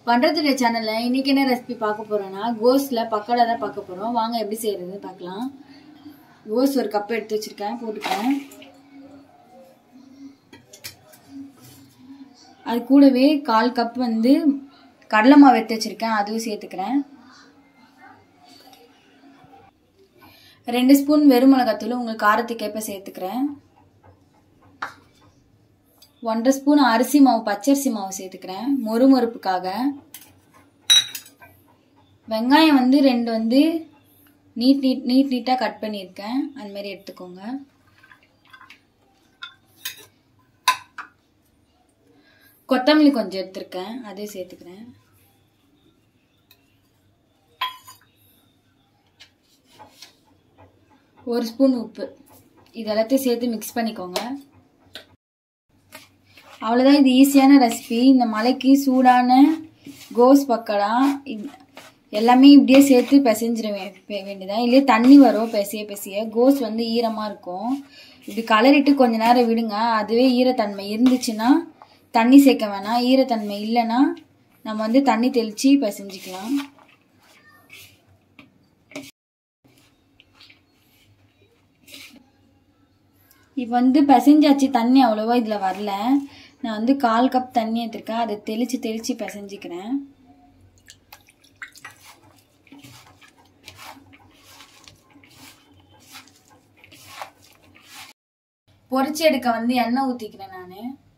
பண்றதுடைய சேனல்ல இன்னைக்கு என்ன ரெசிபி பார்க்க போறோம்னா கோஸ்ட்ல பக்கோடா தான் பார்க்க போறோம் வாங்க எப்படி செய்யறதுன்னு பார்க்கலாம் கோஸ் ஒரு கப் எடுத்து வச்சிருக்கேன் போட்டுக்கிறேன் அது கூடவே கால் கப் வந்து கடலை மாவு எடுத்து வச்சிருக்கேன் அதுவும் சேர்த்துக்கிறேன் ரெண்டு ஸ்பூன் வெறும் மிளகாத்தூள் உங்களுக்கு காரத்துக்கு ஏற்ப சேர்த்துக்கிறேன் ஒன்றரை ஸ்பூன் அரிசி மாவு பச்சரிசி மாவு சேர்த்துக்கிறேன் மொறு மொறுப்புக்காக வெங்காயம் வந்து ரெண்டு வந்து நீட் நீட் நீட் நீட்டாக கட் பண்ணியிருக்கேன் அது மாதிரி எடுத்துக்கோங்க கொத்தமல்லி கொஞ்சம் எடுத்திருக்கேன் அதையும் சேர்த்துக்கிறேன் ஒரு ஸ்பூன் உப்பு இது எல்லாத்தையும் சேர்த்து மிக்ஸ் பண்ணிக்கோங்க அவ்வளோதான் இது ஈஸியான ரெசிபி இந்த மலைக்கு சூடான கோஸ் பக்கடா எல்லாமே இப்படியே சேர்த்து பிசைஞ்சிட வேண்டியதான் இல்லையே தண்ணி வரும் பிசைய பிசைய கோஸ் வந்து ஈரமாக இருக்கும் இப்படி கலரிட்டு கொஞ்ச நேரம் விடுங்க அதுவே ஈரத்தன்மை இருந்துச்சுன்னா தண்ணி சேர்க்க வேணாம் ஈரத்தன்மை இல்லைன்னா நம்ம வந்து தண்ணி தெளித்து பிசைஞ்சிக்கலாம் இப்போ வந்து பிசைஞ்சாச்சு தண்ணி அவ்வளோவா இதில் வரல நான் வந்து கால் கப் தண்ணி எடுத்துருக்கேன் அதை தெளித்து தெளித்து பிசைஞ்சிக்கிறேன் பொரிச்சு எடுக்க வந்து எண்ணெய் ஊற்றிக்கிறேன் நான்